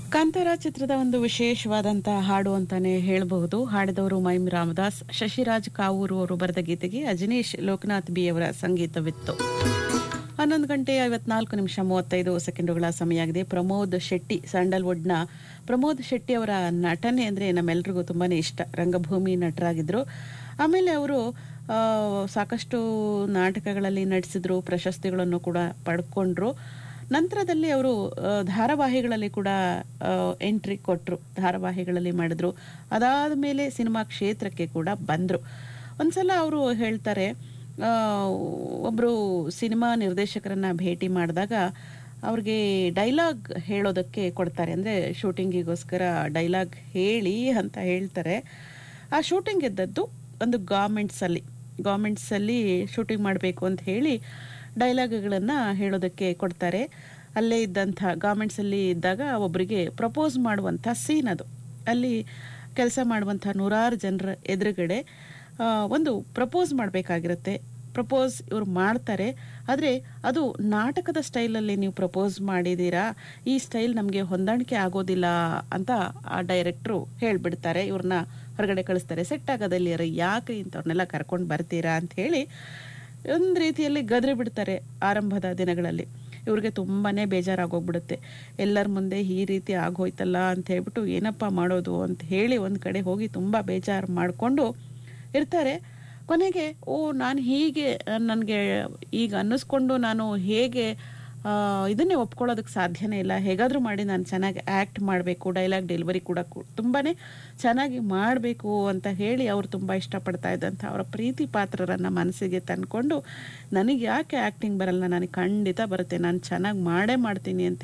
ಕಾಂತಾರ ಚಿತ್ರದ ಒಂದು ವಿಶೇಷವಾದಂತಹ ಹಾಡು ಅಂತಾನೆ ಹೇಳಬಹುದು ಹಾಡಿದವರು ಮೈಮ್ ರಾಮದಾಸ್ ಶಶಿರಾಜ್ ಕಾವೂರು ಅವರು ಬರೆದ ಗೀತೆಗೆ ಅಜನೀಶ್ ಲೋಕನಾಥ್ ಬಿ ಅವರ ಸಂಗೀತವಿತ್ತು ಹನ್ನೊಂದು ಗಂಟೆ ಐವತ್ನಾಲ್ಕು ನಿಮಿಷ ಮೂವತ್ತೈದು ಸೆಕೆಂಡುಗಳ ಸಮಯ ಆಗಿದೆ ಪ್ರಮೋದ್ ಶೆಟ್ಟಿ ಸ್ಯಾಂಡಲ್ವುಡ್ನ ಪ್ರಮೋದ್ ಶೆಟ್ಟಿ ಅವರ ನಟನೆ ಅಂದರೆ ನಮ್ಮೆಲ್ರಿಗೂ ತುಂಬಾನೇ ಇಷ್ಟ ರಂಗಭೂಮಿ ನಟರಾಗಿದ್ರು ಆಮೇಲೆ ಅವರು ಆ, ಸಾಕಷ್ಟು ನಾಟಕಗಳಲ್ಲಿ ನಟಿಸಿದ್ರು ಪ್ರಶಸ್ತಿಗಳನ್ನು ಕೂಡ ಪಡ್ಕೊಂಡ್ರು ನಂತರದಲ್ಲಿ ಅವರು ಆ, ಧಾರಾವಾಹಿಗಳಲ್ಲಿ ಕೂಡ ಎಂಟ್ರಿ ಕೊಟ್ಟರು ಧಾರಾವಾಹಿಗಳಲ್ಲಿ ಮಾಡಿದ್ರು ಅದಾದ ಮೇಲೆ ಸಿನಿಮಾ ಕ್ಷೇತ್ರಕ್ಕೆ ಕೂಡ ಬಂದರು ಒಂದ್ಸಲ ಅವರು ಹೇಳ್ತಾರೆ ಆ, ಒಬ್ರು ಸಿನಿಮಾ ನಿರ್ದೇಶಕರನ್ನ ಭೇಟಿ ಮಾಡಿದಾಗ ಅವ್ರಿಗೆ ಡೈಲಾಗ್ ಹೇಳೋದಕ್ಕೆ ಕೊಡ್ತಾರೆ ಅಂದರೆ ಶೂಟಿಂಗಿಗೋಸ್ಕರ ಡೈಲಾಗ್ ಹೇಳಿ ಅಂತ ಹೇಳ್ತಾರೆ ಆ ಶೂಟಿಂಗ್ ಇದ್ದದ್ದು ಒಂದು ಗಾರ್ಮೆಂಟ್ಸಲ್ಲಿ ಗಾರ್ಮೆಂಟ್ಸಲ್ಲಿ ಶೂಟಿಂಗ್ ಮಾಡಬೇಕು ಅಂತ ಹೇಳಿ ಡೈಲಾಗ್ಗಳನ್ನು ಹೇಳೋದಕ್ಕೆ ಕೊಡ್ತಾರೆ ಅಲ್ಲೇ ಇದ್ದಂಥ ಗಾರ್ಮೆಂಟ್ಸಲ್ಲಿ ಇದ್ದಾಗ ಒಬ್ಬರಿಗೆ ಪ್ರಪೋಸ್ ಮಾಡುವಂಥ ಸೀನ್ ಅದು ಅಲ್ಲಿ ಕೆಲಸ ಮಾಡುವಂಥ ನೂರಾರು ಜನರ ಎದುರುಗಡೆ ಆ, ಒಂದು ಪ್ರಪೋಸ್ ಮಾಡಬೇಕಾಗಿರುತ್ತೆ ಪ್ರಪೋಸ್ ಇವ್ರು ಮಾಡ್ತಾರೆ ಆದರೆ ಅದು ನಾಟಕದ ಸ್ಟೈಲಲ್ಲಿ ನೀವು ಪ್ರಪೋಸ್ ಮಾಡಿದ್ದೀರಾ ಈ ಸ್ಟೈಲ್ ನಮಗೆ ಹೊಂದಾಣಿಕೆ ಆಗೋದಿಲ್ಲ ಅಂತ ಆ ಡೈರೆಕ್ಟ್ರು ಹೇಳ್ಬಿಡ್ತಾರೆ ಇವ್ರನ್ನ ಹೊರಗಡೆ ಕಳಿಸ್ತಾರೆ ಸೆಟ್ ಆಗೋದಲ್ಲಿ ಯಾರು ಯಾಕೆ ಇಂಥವ್ರನ್ನೆಲ್ಲ ಕರ್ಕೊಂಡು ಬರ್ತೀರಾ ಅಂತ ಹೇಳಿ ಒಂದು ರೀತಿಯಲ್ಲಿ ಗದರಿ ಬಿಡ್ತಾರೆ ಆರಂಭದ ದಿನಗಳಲ್ಲಿ ಇವ್ರಿಗೆ ತುಂಬಾನೇ ಬೇಜಾರಾಗೋಗ್ಬಿಡುತ್ತೆ ಎಲ್ಲರ ಮುಂದೆ ಈ ರೀತಿ ಆಗೋಯ್ತಲ್ಲ ಅಂತ ಹೇಳ್ಬಿಟ್ಟು ಏನಪ್ಪ ಮಾಡೋದು ಅಂತ ಹೇಳಿ ಒಂದು ಕಡೆ ಹೋಗಿ ತುಂಬ ಬೇಜಾರು ಮಾಡಿಕೊಂಡು ಇರ್ತಾರೆ ಕೊನೆಗೆ ಓ ನಾನು ಹೀಗೆ ನನಗೆ ಈಗ ಅನ್ನಿಸ್ಕೊಂಡು ನಾನು ಹೇಗೆ ಆ, ಇದನ್ನೇ ಒಪ್ಕೊಳ್ಳೋದಕ್ಕೆ ಸಾಧ್ಯನೇ ಇಲ್ಲ ಹೇಗಾದರೂ ಮಾಡಿ ನಾನು ಚೆನ್ನಾಗಿ ಆ್ಯಕ್ಟ್ ಮಾಡಬೇಕು ಡೈಲಾಗ್ ಡೆಲಿವರಿ ಕೂಡ ಕು- ತುಂಬಾನೇ ಚೆನ್ನಾಗಿ ಮಾಡಬೇಕು ಅಂತ ಹೇಳಿ ಅವರು ತುಂಬ ಇಷ್ಟಪಡ್ತಾ ಇದ್ದಂಥ ಅವರ ಪ್ರೀತಿ ಪಾತ್ರರನ್ನು ಮನಸ್ಸಿಗೆ ತಂದ್ಕೊಂಡು ನನಗೆ ಯಾಕೆ ಆ್ಯಕ್ಟಿಂಗ್ ಬರಲ್ಲ ನನಗೆ ಖಂಡಿತ ಬರುತ್ತೆ ನಾನು ಚೆನ್ನಾಗಿ ಮಾಡೇ ಮಾಡ್ತೀನಿ ಅಂತ